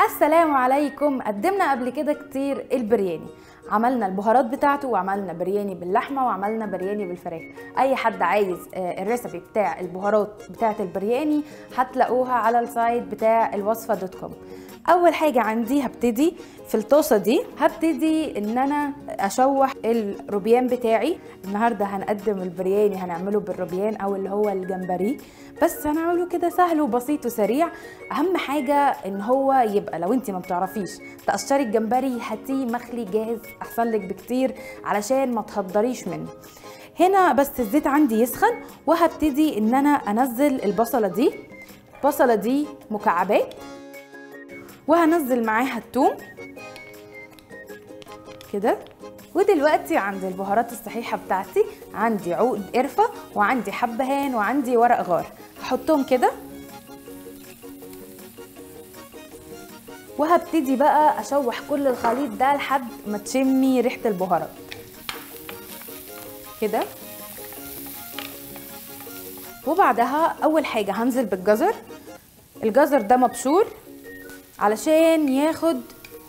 السلام عليكم قدمنا قبل كده كتير البرياني عملنا البهارات بتاعته وعملنا برياني باللحمه وعملنا برياني بالفراخ اي حد عايز آه، الريسبي بتاع البهارات بتاعه البرياني هتلاقوها على السايت بتاع الوصفه دوت كوم اول حاجه عندي هبتدي في الطاسه دي هبتدي ان انا اشوح الروبيان بتاعي النهارده هنقدم البرياني هنعمله بالروبيان او اللي هو الجمبري بس هنعمله كده سهل وبسيط وسريع اهم حاجه ان هو يبقى لو انت ما بتعرفيش تقشري الجمبري هاتيه مخلي جاهز احسن لك بكتير علشان ما تهدريش منه هنا بس الزيت عندي يسخن وهبتدي ان انا انزل البصله دي البصله دي مكعبات وهنزل معاها الثوم كده ودلوقتي عند البهارات الصحيحة بتاعتي عندي عود قرفة وعندي حبهان وعندي ورق غار هحطهم كده وهبتدي بقى اشوح كل الخليط ده لحد ما تشمي ريحة البهارات كده وبعدها اول حاجة هنزل بالجزر الجزر ده مبشور علشان ياخد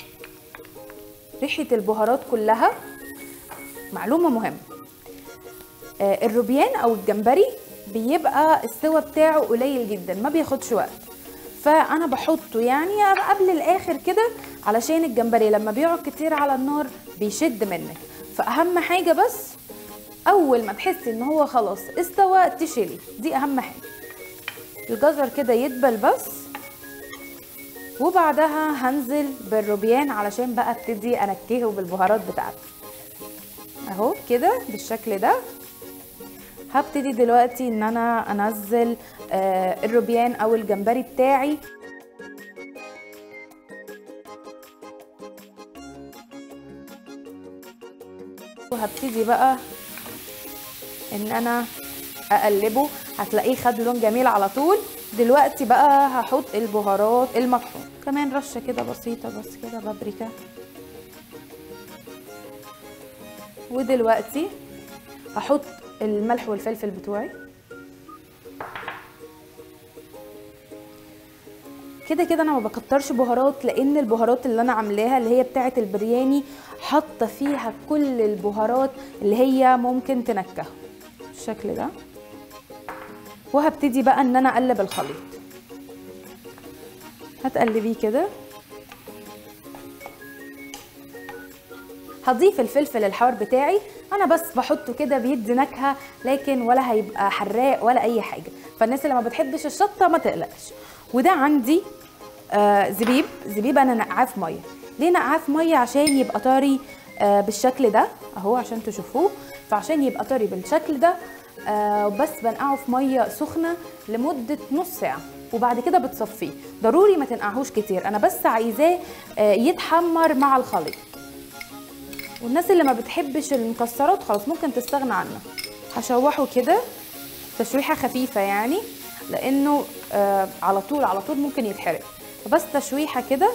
ريحة البهارات كلها معلومة مهمة آه، الروبيان أو الجمبري بيبقى السوى بتاعه قليل جدا ما بياخدش وقت فأنا بحطه يعني قبل الآخر كده علشان الجمبري لما بيقعد كتير على النار بيشد منك فأهم حاجة بس أول ما تحسي إن هو خلاص استوى تشيلي دي أهم حاجة الجزر كده يدبل بس وبعدها هنزل بالروبيان علشان بقى ابتدي انكهه بالبهارات بتاعتي اهو كده بالشكل ده هبتدي دلوقتي ان انا انزل آه الروبيان او الجمبري بتاعي وهبتدي بقى ان انا اقلبه هتلاقيه خد لون جميل على طول دلوقتي بقى هحط البهارات المطحون كمان رشه كده بسيطه بس كده بابريكا ودلوقتي هحط الملح والفلفل بتوعي كده كده انا ما بكترش بهارات لان البهارات اللي انا عاملاها اللي هي بتاعه البرياني حاطه فيها كل البهارات اللي هي ممكن تنكه بالشكل ده وهبتدي بقى ان انا اقلب الخليط هتقلبيه كده هضيف الفلفل الحار بتاعي انا بس بحطه كده بيدي نكهه لكن ولا هيبقى حراق ولا اي حاجه فالناس اللي ما بتحبش الشطه ما تقلقش وده عندي آه زبيب زبيب انا نقعاه في ميه ليه نقعاه في ميه عشان يبقى طري آه بالشكل ده اهو عشان تشوفوه فعشان يبقى طري بالشكل ده آه بس بنقعه في ميه سخنه لمده نص ساعه وبعد كده بتصفيه ضروري ما تنقعهوش كتير انا بس عايزاه آه يتحمر مع الخليط والناس اللي ما بتحبش المكسرات خلاص ممكن تستغنى عنها هشوحه كده تشويحه خفيفه يعني لانه آه على طول على طول ممكن يتحرق فبس تشويحه كده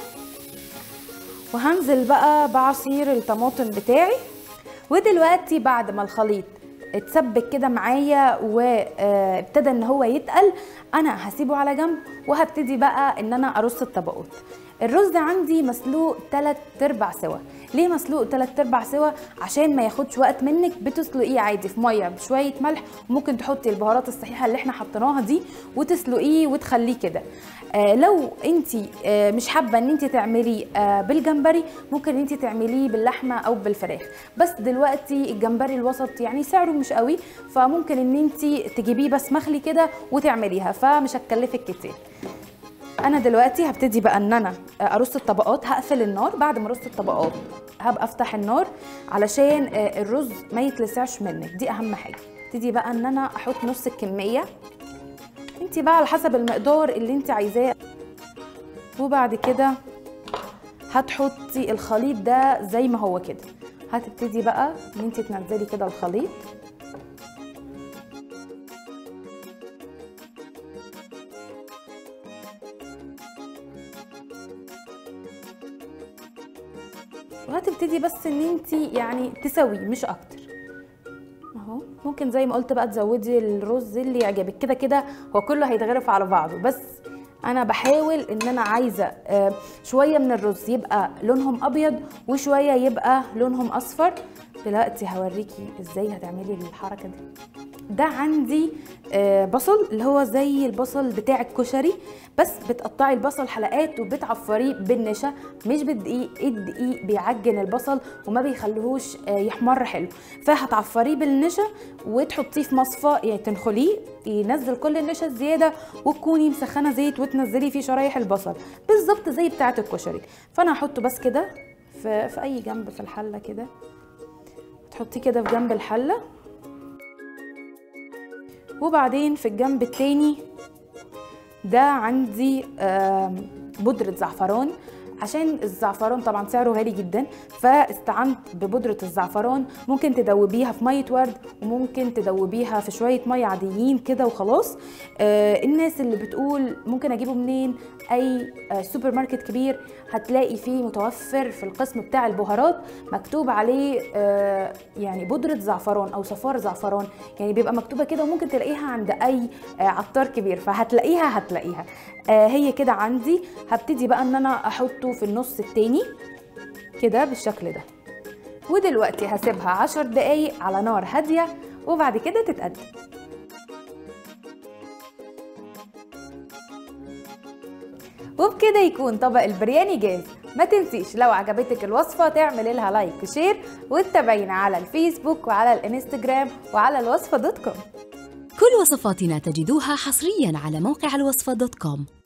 وهنزل بقى بعصير الطماطم بتاعي ودلوقتي بعد ما الخليط اتسبك كده معايا وابتدى ان هو يتقل انا هسيبه على جنب وهبتدي بقى ان انا ارص الطبقات الرز عندي مسلوق 3 ارباع سوا ليه مسلوق 3 ارباع سوا عشان ما ياخدش وقت منك بتسلقيه عادي في ميه بشويه ملح وممكن تحطي البهارات الصحيحه اللي احنا حطيناها دي وتسلقيه وتخليه كده آه لو انت آه مش حابه ان انت تعمليه آه بالجمبري ممكن انت تعمليه باللحمه او بالفراخ بس دلوقتي الجمبري الوسط يعني سعره مش قوي فممكن ان انت تجيبيه بس مخلي كده وتعمليها فمش هتكلفك كتير انا دلوقتي هبتدي بقى ان انا ارص الطبقات هقفل النار بعد ما ارص الطبقات هبقى افتح النار علشان الرز ما يتلسعش منك دي اهم حاجه ابتدي بقى ان انا احط نص الكميه انت بقى على حسب المقدار اللي انت عايزاه وبعد كده هتحطي الخليط ده زي ما هو كده هتبتدي بقى ان انت تنزلي كده الخليط وهتبتدي بس ان انت يعني تسويه مش اكتر اهو ممكن زي ما قلت بقى تزودي الرز اللي يعجبك كده كده هو كله هيتغرف على بعضه بس انا بحاول ان انا عايزه آه، شويه من الرز يبقى لونهم ابيض وشويه يبقى لونهم اصفر دلوقتي هوريكي ازاي هتعملي الحركه دي ده عندي آه، بصل اللي هو زي البصل بتاع الكشري بس بتقطعي البصل حلقات وبتعفريه بالنشا مش بالدقيق الدقيق بيعجن البصل وما بيخليهوش آه، يحمر حلو فهتعفريه بالنشا وتحطيه في مصفى يعني تنخليه ينزل كل النشا الزياده وتكوني مسخنه زيت وتنزلي فيه شرايح البصل بالظبط زي بتاعه الكشري فانا هحطه بس كده في, في اي جنب في الحله كده تحطيه كده في جنب الحله وبعدين في الجنب التاني ده عندي آم، بودرة زعفران عشان الزعفران طبعا سعره غالي جدا فاستعنت ببودرة الزعفران ممكن تدوبيها في مية ورد وممكن تدوبيها في شوية مية عاديين كده وخلاص آه الناس اللي بتقول ممكن اجيبه منين اي آه سوبر ماركت كبير هتلاقي فيه متوفر في القسم بتاع البهارات مكتوب عليه آه يعني بودرة زعفران او صفار زعفران يعني بيبقى مكتوبة كده وممكن تلاقيها عند اي آه عطار كبير فهتلاقيها هتلاقيها آه هي كده عندي هبتدي بقى ان انا احطه في النص التاني كده بالشكل ده ودلوقتي هسيبها عشر دقايق على نار هادية وبعد كده تتقدم وبكده يكون طبق البرياني جاهز ما تنسيش لو عجبتك الوصفة تعملي لها لايك وشير وتتابعينا على الفيسبوك وعلى الانستجرام وعلى الوصفة دوت كوم كل وصفاتنا تجدوها حصريا على موقع الوصفة دوت كوم